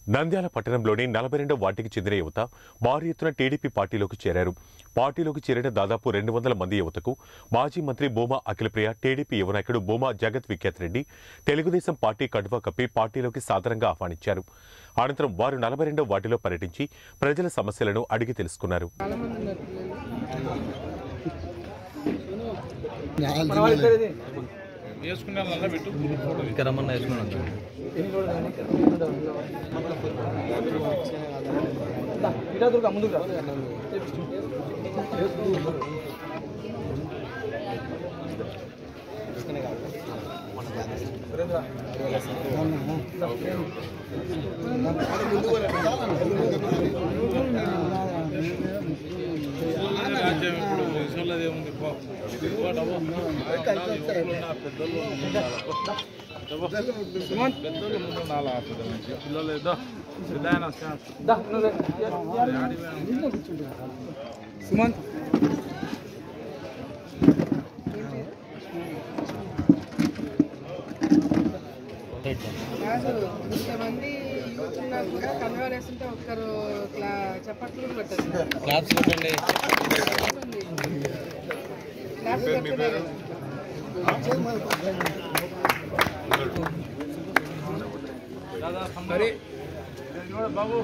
నంద్యాల పట్టణంలోని నలభై రెండో వార్డుకి చెందిన యువత భారీ ఎత్తున టీడీపీ పార్టీలోకి చేరారు పార్టీలోకి చేరిన దాదాపు రెండు వందల మంది యువతకు మాజీ మంత్రి భూమా అఖిలప్రియ టీడీపీ యువ నాయకుడు భూమా జగత్ విఖ్యాత్ రెడ్డి తెలుగుదేశం పార్టీ కడువా కప్పి పార్టీలోకి సాదరంగా ఆహ్వానించారు అనంతరం వారు నలభై రెండో వార్డులో పర్యటించి ప్రజల సమస్యలను అడిగి తెలుసుకున్నారు వేసుకునే వాళ్ళ పెట్టు ఇంకా రమ్మన్నా వేసుకున్నాను ఇరా దుర్గా ముందుకు రా రాజ్యం ఇప్పుడు విషయంలో ఏముంది పో. పో డబ్బు. ఎవరున్నా పెద్దోళ్ళు ముందు ఉండాలి. డబ్బు. పెద్దోళ్ళు ముందు ఉండాలి ఆ పెద్ద మనిషి. పిల్లలు ఏదో పెద్దాయన శాస్త్రం. దా నువ్వు రా. సుమంత్ కాదు ఇంతమంది యూత్ ఉన్నా కూడా కన్వర్ వేస్తుంటే ఒక్కరు ఇట్లా చప్పట్లు కూడా పెట్టదు క్లాప్స్ కొట్టండి క్లాస్ కొట్టలేదు. మరి చూడు బాబు